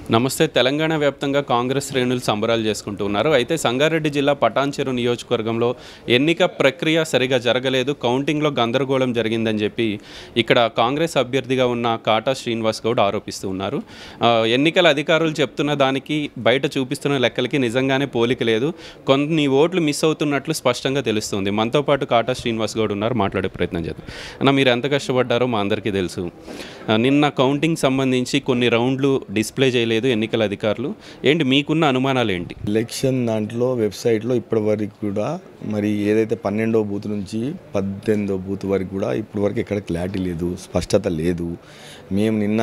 నమస్తే తెలంగాణ వ్యాప్తంగా కాంగ్రెస్ శ్రేణులు సంబరాలు చేసుకుంటూ ఉన్నారు అయితే సంగారెడ్డి జిల్లా పటాన్చెరు నియోజకవర్గంలో ఎన్నిక ప్రక్రియ సరిగా జరగలేదు కౌంటింగ్లో గందరగోళం జరిగిందని చెప్పి ఇక్కడ కాంగ్రెస్ అభ్యర్థిగా ఉన్న కాటా శ్రీనివాస్ గౌడ్ ఆరోపిస్తూ ఉన్నారు ఆ, ఎన్నికల అధికారులు చెప్తున్న దానికి బయట చూపిస్తున్న లెక్కలకి నిజంగానే పోలిక లేదు కొన్ని ఓట్లు మిస్ అవుతున్నట్లు స్పష్టంగా తెలుస్తుంది మనతో పాటు కాటా శ్రీనివాస్ గౌడ్ ఉన్నారు మాట్లాడే ప్రయత్నం చేద్దాం అన్న మీరు ఎంత కష్టపడ్డారో మా అందరికీ తెలుసు ఆ, నిన్న కౌంటింగ్ సంబంధించి కొన్ని రౌండ్లు డిస్ప్లే చేయలేదు ఎన్నికల అధికారులు ఏంటి మీకున్న అనుమానాలు ఏంటి ఎలక్షన్ దాంట్లో వెబ్సైట్లో ఇప్పటి వరకు కూడా మరి ఏదైతే పన్నెండో బూత్ నుంచి పద్దెనిమిదో బూత్ వరకు కూడా ఇప్పటి వరకు ఎక్కడ క్లారిటీ లేదు స్పష్టత లేదు మేము నిన్న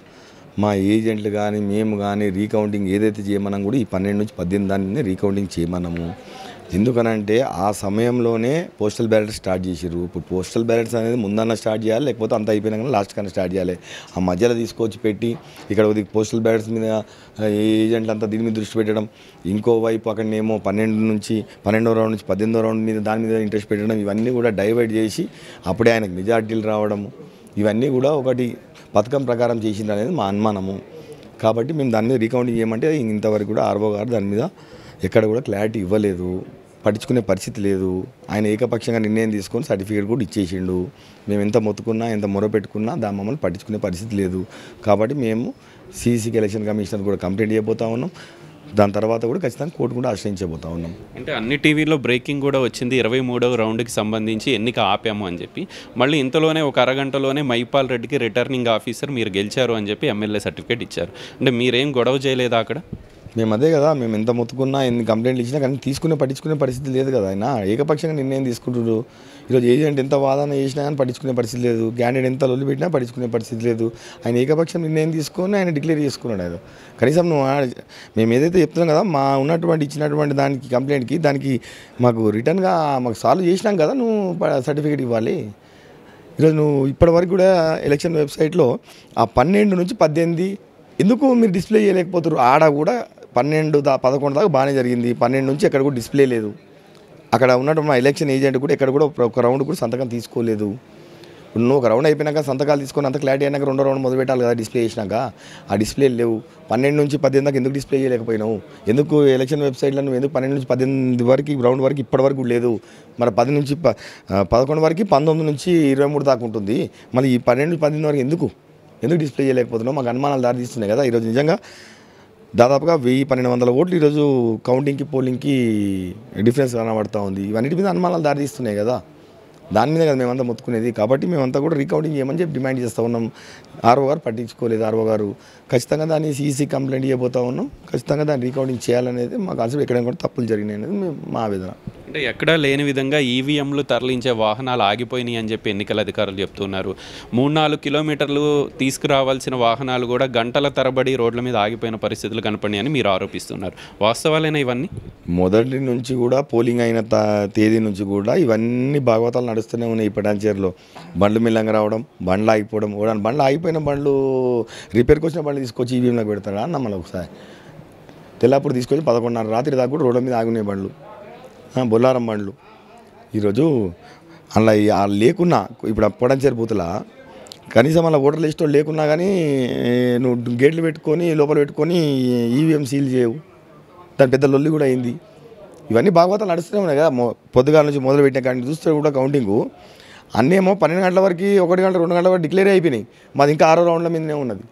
మా ఏజెంట్లు కానీ మేము కానీ రీకౌంటింగ్ ఏదైతే చేయమన్నాం కూడా ఈ పన్నెండు నుంచి పద్దెనిమిది దాన్ని రీకౌంటింగ్ చేయమన్నాము ఎందుకనంటే ఆ సమయంలోనే పోస్టల్ బ్యాలెట్ స్టార్ట్ చేసిర్రు ఇప్పుడు పోస్టల్ బ్యాలెట్స్ అనేది ముందన్న స్టార్ట్ చేయాలి లేకపోతే అంత అయిపోయినాక లాస్ట్ కన్నా స్టార్ట్ చేయాలి ఆ మధ్యలో తీసుకొచ్చి పెట్టి ఇక్కడ ఒక పోస్టల్ బ్యాలెట్స్ మీద ఆ, ఏజెంట్లు అంతా దీని మీద దృష్టి పెట్టడం ఇంకో వైపు అక్కడనేమో పన్నెండు నుంచి పన్నెండో రౌండ్ నుంచి పద్దెనిమిదో రౌండ్ మీద దాని మీద ఇంట్రెస్ట్ పెట్టడం ఇవన్నీ కూడా డైవర్ట్ చేసి అప్పుడే ఆయనకు మెజార్టీలు రావడము ఇవన్నీ కూడా ఒకటి పథకం ప్రకారం చేసింది అనేది మా అనుమానము కాబట్టి మేము దాని మీద రీకౌంటింగ్ చేయమంటే ఇంతవరకు కూడా ఆర్వో గారు దాని మీద ఎక్కడ కూడా క్లారిటీ ఇవ్వలేదు పట్టించుకునే పరిస్థితి లేదు ఆయన ఏకపక్షంగా నిర్ణయం తీసుకొని సర్టిఫికేట్ కూడా ఇచ్చేసిండు మేము ఎంత మొత్తుకున్నా ఎంత మొర పెట్టుకున్నా దాని మమ్మల్ని పట్టించుకునే పరిస్థితి లేదు కాబట్టి మేము సిసికి ఎలక్షన్ కమిషనర్ కూడా కంప్లైంట్ చేయబోతా ఉన్నాం దాని తర్వాత కూడా ఖచ్చితంగా కోర్టు కూడా ఆశ్రయించబోతా ఉన్నాం అంటే అన్ని టీవీలో బ్రేకింగ్ కూడా వచ్చింది ఇరవై మూడవ రౌండ్కి సంబంధించి ఎన్నిక ఆపాము అని చెప్పి మళ్ళీ ఇంతలోనే ఒక అరగంటలోనే మైపాల్ రెడ్డికి రిటర్నింగ్ ఆఫీసర్ మీరు గెలిచారు అని చెప్పి ఎమ్మెల్యే సర్టిఫికేట్ ఇచ్చారు అంటే మీరేం గొడవ చేయలేదా అక్కడ మేము అదే కదా మేము ఎంత మొత్తుకున్నా ఎన్ని కంప్లైంట్లు ఇచ్చినా కానీ తీసుకునే పట్టించుకునే పరిస్థితి లేదు కదా ఆయన ఏకపక్షంగా నిర్ణయం తీసుకుంటున్నారు ఈరోజు ఏజెంట్ ఎంత వాదన చేసినా కానీ పట్టించుకునే పరిస్థితి లేదు క్యాండిడేట్ ఎంత లొల్లి పెట్టినా పట్టించుకునే పరిస్థితి లేదు ఆయన ఏకపక్షం నిర్ణయం తీసుకొని ఆయన డిక్లేర్ చేసుకున్నాడు ఆయన కనీసం నువ్వు ఆ- మేము ఏదైతే చెప్తున్నాం కదా మా ఉన్నటువంటి ఇచ్చినటువంటి దానికి కంప్లైంట్కి దానికి మాకు రిటర్న్గా మాకు సాల్వ్ చేసినాం కదా నువ్వు సర్టిఫికేట్ ఇవ్వాలి ఈరోజు నువ్వు ఇప్పటివరకు కూడా ఎలక్షన్ వెబ్సైట్లో ఆ పన్నెండు నుంచి పద్దెనిమిది ఎందుకు మీరు డిస్ప్లే చేయలేకపోతారు ఆడ కూడా పన్నెండు దా పదకొండు దాకా బాగానే జరిగింది పన్నెండు నుంచి ఎక్కడ కూడా డిస్ప్లే లేదు అక్కడ ఉన్నటువంటి మా ఎలక్షన్ ఏజెంట్ కూడా ఎక్కడ కూడా ఒక రౌండ్ కూడా సంతకం తీసుకోలేదు ఇప్పుడు నువ్వు ఒక రౌండ్ అయిపోయినాక సంతకాలు తీసుకొని అంత క్లారిటీ అయినాక రెండో రౌండ్ మొదలు పెట్టాలి కదా డిస్ప్లే చేసినాక ఆ డిస్ప్లే లేవు పన్నెండు నుంచి పద్దెనిమిది దాకా ఎందుకు డిస్ప్లే చేయలేకపోయినావు ఎందుకు ఎలక్షన్ వెబ్సైట్లో నువ్వు ఎందుకు పన్నెండు నుంచి పద్దెనిమిది వరకు రౌండ్ వరకు ఇప్పటి వరకు లేదు మరి పది నుంచి ప- ఆ, పదకొండు వరకు పంతొమ్మిది నుంచి ఇరవై మూడు దాకా ఉంటుంది మళ్ళీ ఈ పన్నెండు పద్దెనిమిది వరకు ఎందుకు ఎందుకు డిస్ప్లే చేయలేకపోతున్నావు మాకు అనుమానాలు దారి తీస్తున్నాయి కదా ఈరోజు నిజంగా దాదాపుగా వెయ్యి పన్నెండు వందల ఓట్లు ఈరోజు కౌంటింగ్కి పోలింగ్కి డిఫరెన్స్ కనబడతా ఉంది ఇవన్నిటి మీద అనుమానాలు దారి తీస్తున్నాయి కదా దాని మీద కదా మేమంతా మొత్తుకునేది కాబట్టి మేమంతా కూడా రీకౌంటింగ్ చేయమని చెప్పి డిమాండ్ చేస్తూ ఉన్నాం ఆర్ఓ గారు పట్టించుకోలేదు ఆర్ఓ గారు ఖచ్చితంగా దాన్ని సీసీ కంప్లైంట్ చేయబోతా ఉన్నాం ఖచ్చితంగా దాన్ని రీకౌంటింగ్ చేయాలనేది మా కాన్సెప్ట్ ఎక్కడైనా కూడా తప్పులు జరిగినాయి అనేది మేము మా ఆవేదన అంటే ఎక్కడా లేని విధంగా ఈవీఎంలు తరలించే వాహనాలు ఆగిపోయినాయి అని చెప్పి ఎన్నికల అధికారులు చెప్తున్నారు మూడు నాలుగు కిలోమీటర్లు తీసుకురావాల్సిన వాహనాలు కూడా గంటల తరబడి రోడ్ల మీద ఆగిపోయిన పరిస్థితులు కనపడినాయి అని మీరు ఆరోపిస్తున్నారు వాస్తవాలేనా ఇవన్నీ మొదటి నుంచి కూడా పోలింగ్ అయిన తా- తేదీ నుంచి కూడా ఇవన్నీ భాగవతాలు నడుస్తూనే ఉన్నాయి ఈ పటాన్చేరులో బండ్లు మిల్లంగా రావడం బండ్లు ఆగిపోవడం కూడా బండ్లు ఆగిపోయిన బండ్లు రిపేర్కి వచ్చిన బండ్లు తీసుకొచ్చి ఈవీఎంలోకి పెడతారా అన్న మళ్ళీ ఒకసారి తెల్లాపూర్ తీసుకొచ్చి పదకొండున్నర రాత్రి దాకా కూడా రోడ్ల మీద ఆగున్నాయి బండ్లు ఆ, బొల్లారం బండ్లు ఈరోజు అలా ఈ- ఆ లేకున్నా ఇప్పుడు పొడంచేరు బూతుల కనీసం అలా ఓటర్ లిస్ట్లో లేకున్నా కానీ ఏ, నువ్వు గేట్లు పెట్టుకొని లోపల పెట్టుకొని ఈవీఎం సీల్ చేయవు దాని పెద్ద లొల్లి కూడా అయింది ఇవన్నీ భాగవతాలు నడుస్తూనే ఉన్నాయి కదా మొ- పొద్దుగాల నుంచి మొదలు పెట్టిన కానీ చూస్తే కూడా కౌంటింగు అన్నేమో పన్నెండు గంటల వరకు ఒకటి గంట రెండు గంటల వరకు డిక్లేర్ అయిపోయినాయి మాది ఇంకా ఆరో రౌండ్ల మీదనే ఉన్నది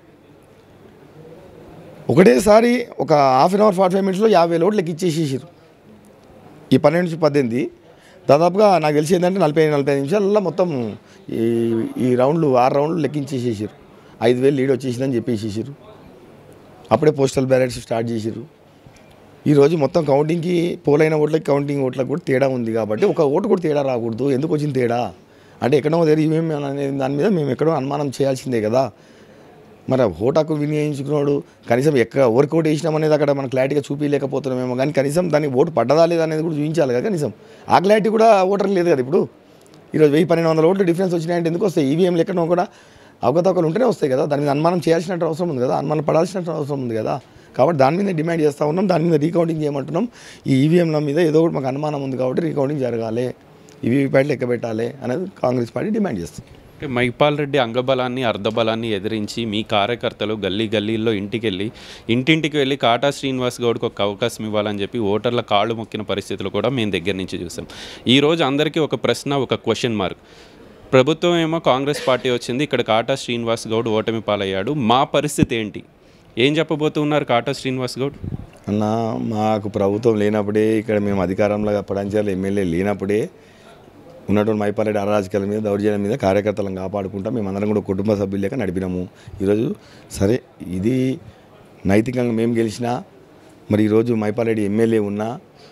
ఒకటేసారి ఒక half an hour forty five మినిట్స్లో యాభై లోట్లు లెక్కిచ్చేసేసారు ఈ పన్నెండు నుంచి పద్దెనిమిది దాదాపుగా నాకు తెలిసి ఏంటంటే నలభై నలభై ఐదు నిమిషాలలో మొత్తం ఈ ఈ రౌండ్లు ఆరు రౌండ్లు లెక్కించేసేసారు ఐదు వేలు లీడ్ వచ్చేసిందని చెప్పేసేసారు అప్పుడే పోస్టల్ బ్యాలెట్స్ స్టార్ట్ చేసారు ఈరోజు మొత్తం కౌంటింగ్కి పోలైన ఓట్లకి కౌంటింగ్ ఓట్లకు కూడా తేడా ఉంది కాబట్టి ఒక ఓటు కూడా తేడా రాకూడదు ఎందుకు వచ్చింది తేడా అంటే ఎక్కడో దగ్గర ఇవేమి అనేది దాని మీద మేము ఎక్కడో అనుమానం చేయాల్సిందే కదా మరి ఓటాకు వినియోగించుకున్నాడు కనీసం ఎక్కడ ఎవరికి ఓటు వేసినాం అనేది అక్కడ మనం క్లారిటీగా చూపించలేకపోతున్నామేమో కానీ కనీసం దానికి ఓటు పడ్డదా లేదా అనేది కూడా చూపించాలి కదా కనీసం ఆ క్లారిటీ కూడా ఓటర్ లేదు కదా ఇప్పుడు ఈరోజు వెయ్యి పన్నెండు వందల ఓట్లు డిఫరెన్స్ వచ్చినాయంటే ఎందుకు వస్తాయి ఈవీఎంలు ఎక్కడో కూడా అవకతవకలు ఉంటేనే వస్తాయి కదా దాని మీద అనుమానం చేయాల్సిన అవసరం ఉంది కదా అనుమానం పడాల్సిన అవసరం ఉంది కదా కాబట్టి దాని మీద డిమాండ్ చేస్తూ ఉన్నాం దాని మీద రీకౌంటింగ్ చేయమంటున్నాం ఈ ఈవీఎంల మీద ఏదో ఒకటి మాకు అనుమానం ఉంది కాబట్టి రీకౌంటింగ్ జరగాలి ఈవీవీప్యాట్లు లెక్క పెట్టాలి అనేది కాంగ్రెస్ పార్టీ డిమాండ్ చేస్తుంది మైపాల్ రెడ్డి అంగబలాన్ని అర్ధబలాన్ని ఎదిరించి మీ కార్యకర్తలు గల్లీ గల్లీల్లో ఇంటికి వెళ్ళి ఇంటింటికి వెళ్ళి కాటా శ్రీనివాస్ గౌడ్కి ఒక అవకాశం ఇవ్వాలని చెప్పి ఓటర్ల కాళ్ళు మొక్కిన పరిస్థితులు కూడా మేము దగ్గర నుంచి చూసాం ఈరోజు అందరికీ ఒక ప్రశ్న ఒక క్వశ్చన్ మార్క్ ప్రభుత్వం ఏమో కాంగ్రెస్ పార్టీ వచ్చింది ఇక్కడ కాటా శ్రీనివాస్ గౌడ్ ఓటమి పాలయ్యాడు మా పరిస్థితి ఏంటి ఏం చెప్పబోతున్నారు కాటా శ్రీనివాస్ గౌడ్ అన్న మాకు ప్రభుత్వం లేనప్పుడే ఇక్కడ మేము అధికారంలో పడంచాలి ఎమ్మెల్యే లేనప్పుడే ఉన్నటువంటి మైపాలెడ్డి అరాజకాల మీద దౌర్జన్యం మీద కార్యకర్తలను కాపాడుకుంటా మేమందరం కూడా కుటుంబ సభ్యులు లేక నడిపినాము ఈరోజు సరే ఇది నైతికంగా మేము గెలిచినా మరి ఈరోజు మైపాలెడ్డి ఎమ్మెల్యే ఉన్నా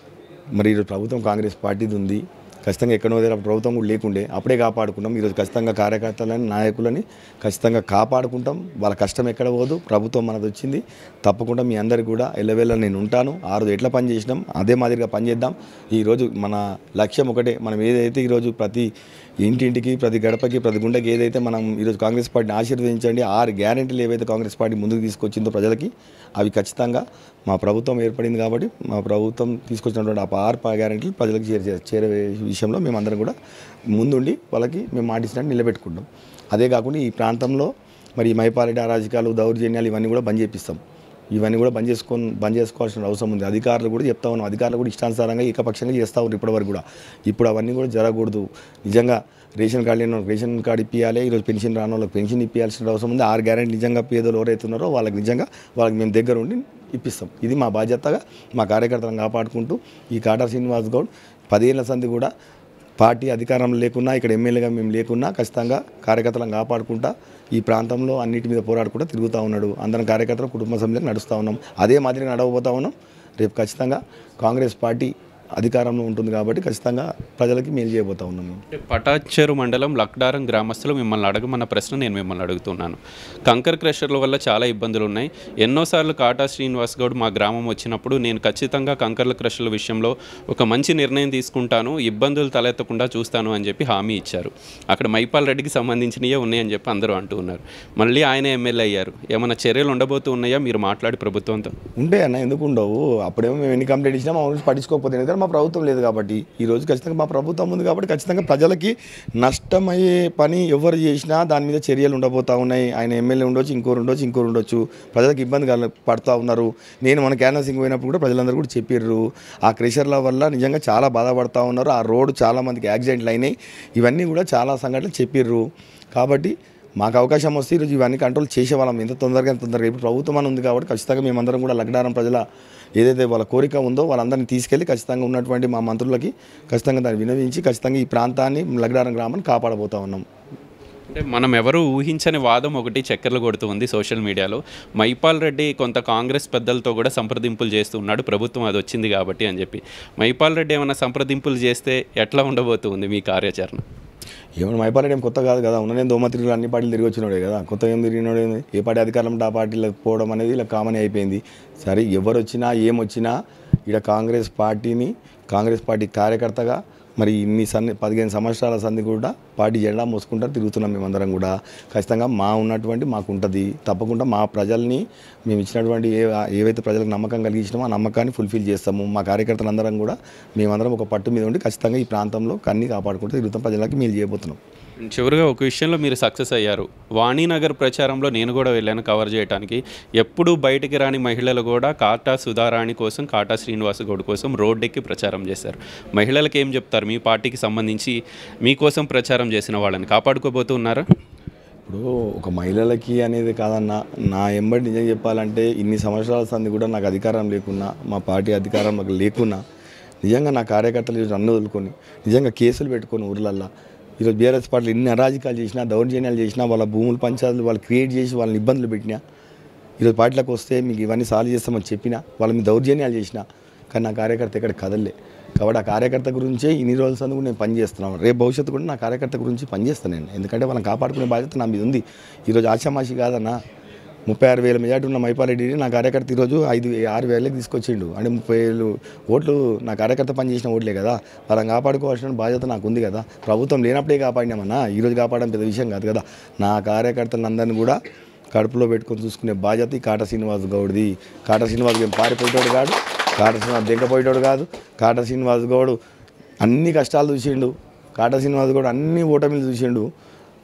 మరి ఈరోజు ప్రభుత్వం కాంగ్రెస్ పార్టీది ఉంది ఖచ్చితంగా ఎక్కడో దగ్గర ప్రభుత్వం కూడా లేకుండే అప్పుడే కాపాడుకుంటాం ఈరోజు ఖచ్చితంగా కార్యకర్తలని నాయకులని ఖచ్చితంగా కాపాడుకుంటాం వాళ్ళ కష్టం ఎక్కడ పోదు ప్రభుత్వం మనది వచ్చింది తప్పకుండా మీ అందరికి కూడా ఎల్లవేళ నేను ఉంటాను ఆ రోజు ఎట్లా పని చేసినాం అదే మాదిరిగా పనిచేద్దాం ఈరోజు మన లక్ష్యం ఒకటే మనం ఏదైతే ఈరోజు ప్రతి ఇంటింటికి ప్రతి గడపకి ప్రతి గుండెకి ఏదైతే మనం ఈరోజు కాంగ్రెస్ పార్టీని ఆశీర్వదించండి ఆరు గ్యారెంటీలు ఏవైతే కాంగ్రెస్ పార్టీ ముందుకు తీసుకొచ్చిందో ప్రజలకి అవి ఖచ్చితంగా మా ప్రభుత్వం ఏర్పడింది కాబట్టి మా ప్రభుత్వం తీసుకొచ్చినటువంటి ఆ ఆరు గ్యారెంటీలు ప్రజలకు చేరే చేరే విషయంలో మేమందరం కూడా ముందుండి వాళ్ళకి మేము మాటిచ్చినట్టు నిలబెట్టుకుంటాం అదే కాకుండా ఈ ప్రాంతంలో మరి ఈ మైపారెడ్డి అరాజకాలు దౌర్జన్యాలు ఇవన్నీ కూడా బంద్ చేపిస్తాం ఇవన్నీ కూడా బంద్ చేసుకొని బంద్ చేసుకోవాల్సిన అవసరం ఉంది అధికారులు కూడా చెప్తా ఉన్నాం అధికారులు కూడా ఇష్టానుసారంగా ఏకపక్షంగా చేస్తూ ఉన్నారు ఇప్పటివరకు కూడా ఇప్పుడు అవన్నీ కూడా జరగకూడదు నిజంగా రేషన్ కార్డు లేని వాళ్ళకి రేషన్ కార్డు ఇప్పించాలి ఈరోజు పెన్షన్ రాని వాళ్ళకి పెన్షన్ ఇప్పించాల్సిన అవసరం ఉంది ఆరు గ్యారెంటీ నిజంగా పేదలు ఎవరైతే ఉన్నారో వాళ్ళకి నిజంగా వాళ్ళకి మేము దగ్గర ఉండి ఇప్పిస్తాం ఇది మా బాధ్యతగా మా కార్యకర్తలను కాపాడుకుంటూ ఈ కాటా శ్రీనివాస్ గౌడ్ పదేళ్ల సంది కూడా పార్టీ అధికారం లేకున్నా ఇక్కడ ఎమ్మెల్యేగా మేము లేకున్నా ఖచ్చితంగా కార్యకర్తలను కాపాడుకుంటా ఈ ప్రాంతంలో అన్నిటి మీద పోరాడుకుంటూ తిరుగుతూ ఉన్నాడు అందరం కార్యకర్తలు కుటుంబ సభ్యులకు నడుస్తూ ఉన్నాం అదే మాదిరిగా నడవబోతా ఉన్నాం రేపు ఖచ్చితంగా కాంగ్రెస్ పార్టీ అధికారంలో ఉంటుంది కాబట్టి ఖచ్చితంగా ప్రజలకి మేలు చేయబోతా ఉన్నాం మేము అంటే పటాచెరు మండలం లక్డారం గ్రామస్తులు మిమ్మల్ని అడగమన్న ప్రశ్న నేను మిమ్మల్ని అడుగుతున్నాను కంకర్ క్రషర్ల వల్ల చాలా ఇబ్బందులు ఉన్నాయి ఎన్నోసార్లు కాటా శ్రీనివాస్ గౌడ్ మా గ్రామం వచ్చినప్పుడు నేను ఖచ్చితంగా కంకర్ల క్రషర్ల విషయంలో ఒక మంచి నిర్ణయం తీసుకుంటాను ఇబ్బందులు తలెత్తకుండా చూస్తాను అని చెప్పి హామీ ఇచ్చారు అక్కడ మైపాల్ రెడ్డికి సంబంధించినవే ఉన్నాయని చెప్పి అందరూ అంటూ ఉన్నారు మళ్ళీ ఆయన ఎమ్మెల్యే అయ్యారు ఏమైనా చర్యలు ఉండబోతూ ఉన్నాయా మీరు మాట్లాడి ప్రభుత్వంతో ఉంటే అన్న ఎందుకు ఉండవు అప్పుడేమో మేము ఎన్ని కంప్లైంట్ ఇచ్చినా మా గురించి పట్టించుకోకపోతే ఎందుకంటే మా ప్రభుత్వం లేదు కాబట్టి ఈ రోజు ఖచ్చితంగా మా ప్రభుత్వం ఉంది కాబట్టి ఖచ్చితంగా ప్రజలకి నష్టమయ్యే పని ఎవరు చేసినా దాని మీద చర్యలు ఉండబోతా ఉన్నాయి ఆయన ఎమ్మెల్యే ఉండొచ్చు ఇంకోరు ఉండొచ్చు ఇంకోరు ఉండొచ్చు ప్రజలకు ఇబ్బంది కల పడుతూ ఉన్నారు నేను మన క్యాన్వాసింగ్ పోయినప్పుడు కూడా ప్రజలందరూ కూడా చెప్పారు ఆ క్రెషర్ల వల్ల నిజంగా చాలా బాధపడుతూ ఉన్నారు ఆ రోడ్డు చాలా మందికి యాక్సిడెంట్లు అయినాయి ఇవన్నీ కూడా చాలా సంఘటనలు చెప్పిర్రు కాబట్టి మాకు అవకాశం వస్తే ఈరోజు ఇవన్నీ కంట్రోల్ చేసేవాళ్ళం ఎంత తొందరగా ఎంత తొందరగా ఇప్పుడు ప్రభుత్వం అని ఉంది కాబట్టి ఖచ్చితంగా మేమందరం కూడా లగ్డారం ప్రజల ఏదైతే వాళ్ళ కోరిక ఉందో వాళ్ళందరినీ తీసుకెళ్ళి ఖచ్చితంగా ఉన్నటువంటి మా మంత్రులకి ఖచ్చితంగా దాన్ని వినవించి ఖచ్చితంగా ఈ ప్రాంతాన్ని లగ్డారం గ్రామాన్ని కాపాడబోతా ఉన్నాం అంటే మనం ఎవరు ఊహించని వాదం ఒకటి చక్కెరలు కొడుతూ ఉంది సోషల్ మీడియాలో మైపాల్ రెడ్డి కొంత కాంగ్రెస్ పెద్దలతో కూడా సంప్రదింపులు చేస్తూ ఉన్నాడు ప్రభుత్వం అది వచ్చింది కాబట్టి అని చెప్పి మైపాల్ రెడ్డి ఏమైనా సంప్రదింపులు చేస్తే ఎట్లా ఉండబోతుంది మీ కార్యాచరణ ఏమన్నా మైపారెడ్డి ఏం కొత్త కాదు కదా ఉన్నదే దోమ తిరిగి అన్ని పార్టీలు తిరిగి వచ్చినాడే కదా కొత్త ఏం తిరిగినాడు ఏంది? ఏ పార్టీ అధికారం ఉంటే ఆ పార్టీలకు పోవడం అనేది ఇలా కామన్ అయిపోయింది సరే ఎవరు వచ్చినా ఏం వచ్చినా ఇక్కడ కాంగ్రెస్ పార్టీని కాంగ్రెస్ పార్టీ కార్యకర్తగా మరి ఇన్ని సన్ని పదిహేను సంవత్సరాల సంది కూడా పార్టీ జెండా మోసుకుంటా తిరుగుతున్నాం మేమందరం కూడా ఖచ్చితంగా మా ఉన్నటువంటి మాకు ఉంటుంది తప్పకుండా మా ప్రజల్ని మేము ఇచ్చినటువంటి ఏ ఏవైతే ప్రజలకు నమ్మకం కలిగించినామో ఆ నమ్మకాన్ని ఫుల్ఫిల్ చేస్తాము మా కార్యకర్తలందరం కూడా మేమందరం ఒక పట్టు మీద ఉండి ఖచ్చితంగా ఈ ప్రాంతంలో కన్ని కాపాడుకుంటూ తిరుగుతాం ప్రజలకి మేలు చేయబోతున్నాం చివరిగా ఒక విషయంలో మీరు సక్సెస్ అయ్యారు వాణినగర్ ప్రచారంలో నేను కూడా వెళ్ళాను కవర్ చేయడానికి ఎప్పుడూ బయటికి రాని మహిళలు కూడా కాటా సుధారాణి కోసం కాటా శ్రీనివాస గౌడ్ కోసం రోడ్డెక్కి ప్రచారం చేశారు మహిళలకు ఏం చెప్తారు మీ పార్టీకి సంబంధించి మీకోసం ప్రచారం చేసిన వాళ్ళని కాపాడుకోబోతున్నారా ఇప్పుడు ఒక మహిళలకి అనేది కాదన్న నా ఎంబడి నిజం చెప్పాలంటే ఇన్ని సంవత్సరాల సంది కూడా నాకు అధికారం లేకున్నా మా పార్టీ అధికారం నాకు లేకున్నా నిజంగా నా కార్యకర్తలు ఈరోజు అన్ను వదులుకొని నిజంగా కేసులు పెట్టుకొని ఊర్లల్లో ఈరోజు బీఆర్ఎస్ పార్టీలు ఎన్ని అరాజకాలు చేసినా దౌర్జన్యాలు చేసినా వాళ్ళ భూములు పంచాయతీలు వాళ్ళు క్రియేట్ చేసి వాళ్ళని ఇబ్బందులు పెట్టినా ఈరోజు పార్టీలకు వస్తే మీకు ఇవన్నీ సాల్వ్ చేస్తామని చెప్పినా వాళ్ళ మీద దౌర్జన్యాలు చేసినా కానీ నా కార్యకర్త ఇక్కడ కదలలే కాబట్టి ఆ కార్యకర్త గురించే ఇన్ని రోజుల సందు కూడా నేను పనిచేస్తున్నాను రేపు భవిష్యత్తు కూడా నా కార్యకర్త గురించి పనిచేస్తాను నేను ఎందుకంటే వాళ్ళని కాపాడుకునే బాధ్యత నా మీద ఉంది ఈరోజు ఆశామాషి కాదన్నా ముప్పై ఆరు వేల మెజార్టీ ఉన్న మైపారెడ్డిని నా కార్యకర్త ఈరోజు ఐదు ఆరు వేలకి తీసుకొచ్చిండు అంటే ముప్పై వేలు ఓట్లు నా కార్యకర్త పనిచేసిన ఓట్లే కదా వాళ్ళని కాపాడుకోవాల్సిన బాధ్యత నాకు ఉంది కదా ప్రభుత్వం లేనప్పుడే కాపాడినామన్నా ఈరోజు కాపాడడం పెద్ద విషయం కాదు కదా నా కార్యకర్తలందరినీ కూడా కడుపులో పెట్టుకొని చూసుకునే బాధ్యత ఈ కాట శ్రీనివాస్ గౌడ్ది కాట శ్రీనివాస్ ఏం పారిపోయేటోడు కాదు కాట శ్రీనివాస్ దింకపోయేటోడు కాదు కాట శ్రీనివాస్ గౌడ్ అన్ని కష్టాలు చూసిండు కాట శ్రీనివాస్ గౌడ్ అన్ని ఓటమిలు చూసిండు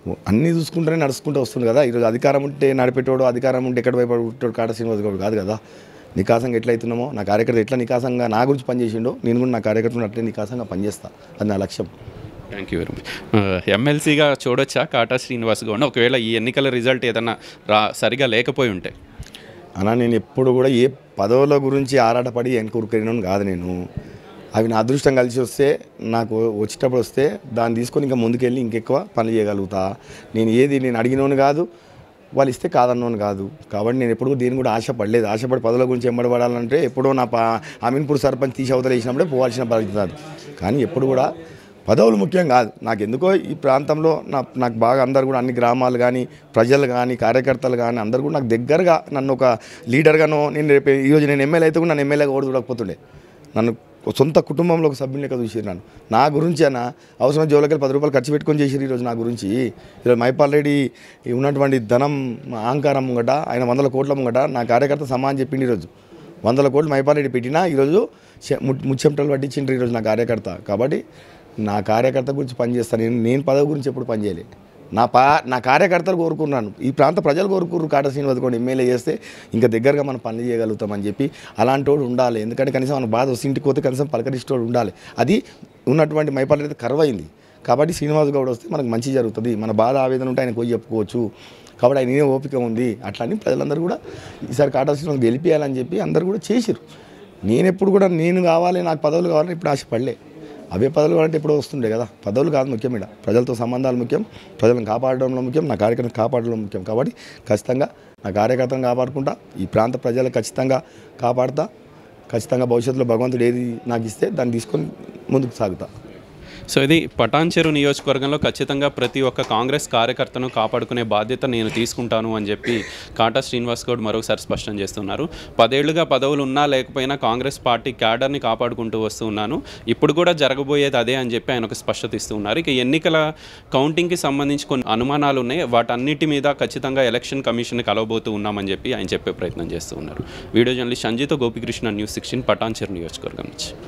అన్నీ చూసుకుంటూనే నడుచుకుంటూ వస్తుంది కదా ఈరోజు అధికారం ఉంటే నడిపేటోడు అధికారం ఉంటే ఎక్కడ భయపడేటోడు కాట శ్రీనివాస్ గౌడ్ కాదు కదా నికాసంగా ఎట్లా అవుతున్నామో నా కార్యకర్త ఎట్లా నికాసంగా నా గురించి పనిచేసిండో నేను కూడా నా కార్యకర్తను అట్లే నికాసంగా పనిచేస్తా అది నా లక్ష్యం థ్యాంక్ యూ వెరీ మచ్ ఎమ్మెల్సీగా చూడొచ్చా కాటా శ్రీనివాస్ గౌడ్ ఒకవేళ ఈ ఎన్నికల రిజల్ట్ ఏదన్నా రా సరిగా లేకపోయి ఉంటే అలా నేను ఎప్పుడు కూడా ఏ పదవుల గురించి ఆరాటపడి వెనకూరుకెళ్ళిన కాదు నేను అవి నా అదృష్టం కలిసి వస్తే నాకు వచ్చేటప్పుడు వస్తే దాన్ని తీసుకొని ఇంకా ముందుకెళ్ళి ఇంకెక్కువ పనులు చేయగలుగుతా నేను ఏది నేను అడిగినోను కాదు వాళ్ళు ఇస్తే కాదన్నోను కాదు కాబట్టి నేను ఎప్పుడు దేని కూడా ఆశపడలేదు ఆశపడి పదవుల గురించి ఎంబడబడాలంటే ఎప్పుడో నా పా అమీన్పూర్ సర్పంచ్ తీసి అవతల వేసినప్పుడే పోవాల్సిన బాధ్యత అది. కానీ ఎప్పుడు కూడా పదవులు ముఖ్యం కాదు నాకు ఎందుకో ఈ ప్రాంతంలో నా నాకు బాగా అందరు కూడా అన్ని గ్రామాలు కానీ ప్రజలు కానీ కార్యకర్తలు కానీ అందరు కూడా నాకు దగ్గరగా నన్ను ఒక లీడర్గానో నేను రేపు ఈరోజు నేను ఎమ్మెల్యే అయితే కూడా నన్ను ఎమ్మెల్యేగా ఓడి చూడకపోతుండే నన్ను ఒక సొంత కుటుంబంలో ఒక సభ్యుని లెక్క చూసిరు నన్ను నా గురించి అన్న అవసరం జోలకెళ్ళి పది రూపాయలు ఖర్చు పెట్టుకొని చేసిరు ఈరోజు నా గురించి ఈరోజు మైపాల్ రెడ్డి ఉన్నటువంటి ధనం అహంకారం ముంగట ఆయన వందల కోట్ల ముంగట నా కార్యకర్త సమాన్ చెప్పింది ఈరోజు వందల కోట్లు మైపాల్ రెడ్డి పెట్టినా ఈరోజు చె- ము- ముచ్చెమటలు పట్టించిండ్రు ఈరోజు నా కార్యకర్త కాబట్టి నా కార్యకర్త గురించి పనిచేస్తాను నేను నేను పదవి గురించి ఎప్పుడు పనిచేయలే నా పా నా కార్యకర్తలు కోరుకున్నాను ఈ ప్రాంత ప్రజలు కోరుకున్నారు కాట శ్రీనివాస్ కూడా ఎమ్మెల్యే చేస్తే ఇంకా దగ్గరగా మనం పనులు చేయగలుగుతామని చెప్పి అలాంటి వాడు ఉండాలి ఎందుకంటే కనీసం మన బాధ వస్తే ఇంటికి పోతే కనీసం పలకరిస్తోడు ఉండాలి అది ఉన్నటువంటి మైపాల్ అయితే కరువైంది కాబట్టి శ్రీనివాస్ గౌడ్ వస్తే మనకు మంచి జరుగుతుంది మన బాధ ఆవేదన ఉంటే ఆయన పోయి చెప్పుకోవచ్చు కాబట్టి ఆయన ఏ ఓపిక ఉంది అట్లా అని ప్రజలందరూ కూడా ఈసారి కాటా శ్రీనివాస్ గెలిపియాలని చెప్పి అందరూ కూడా చేసిరు నేను ఎప్పుడు కూడా నేను కావాలి నాకు పదవులు కావాలని ఇప్పుడు ఆశపడలే అవే పదవులు కావాలంటే ఎప్పుడో వస్తుండే కదా పదవులు కాదు ముఖ్యం ఇక్కడ ప్రజలతో సంబంధాలు ముఖ్యం ప్రజలను కాపాడడంలో ముఖ్యం నా కార్యకర్తను కాపాడడంలో ముఖ్యం కాబట్టి ఖచ్చితంగా నా కార్యకర్తను కాపాడుకుంటా ఈ ప్రాంత ప్రజలు ఖచ్చితంగా కాపాడుతా ఖచ్చితంగా భవిష్యత్తులో భగవంతుడు ఏది నాకు ఇస్తే దాన్ని తీసుకొని ముందుకు సాగుతా సో ఇది పటాన్చెరు నియోజకవర్గంలో ఖచ్చితంగా ప్రతి ఒక్క కాంగ్రెస్ కార్యకర్తను కాపాడుకునే బాధ్యత నేను తీసుకుంటాను అని చెప్పి కాటా శ్రీనివాస్ గౌడ్ మరోసారి స్పష్టం చేస్తున్నారు పదేళ్లుగా పదవులు ఉన్నా లేకపోయినా కాంగ్రెస్ పార్టీ క్యాడర్ని కాపాడుకుంటూ వస్తూ ఉన్నాను ఇప్పుడు కూడా జరగబోయేది అదే అని చెప్పి ఆయన ఒక స్పష్టత ఇస్తూ ఉన్నారు ఇక ఎన్నికల కౌంటింగ్కి సంబంధించి కొన్ని అనుమానాలు ఉన్నాయి వాటన్నిటి మీద ఖచ్చితంగా ఎలక్షన్ కమిషన్ కలవబోతూ ఉన్నామని చెప్పి ఆయన చెప్పే ప్రయత్నం చేస్తూ ఉన్నారు వీడియో జర్నలిస్ట్ సంజీతో గోపికృష్ణ న్యూస్ సిక్స్టీన్ పటాన్చెరు నియోజకవర్గం నుంచి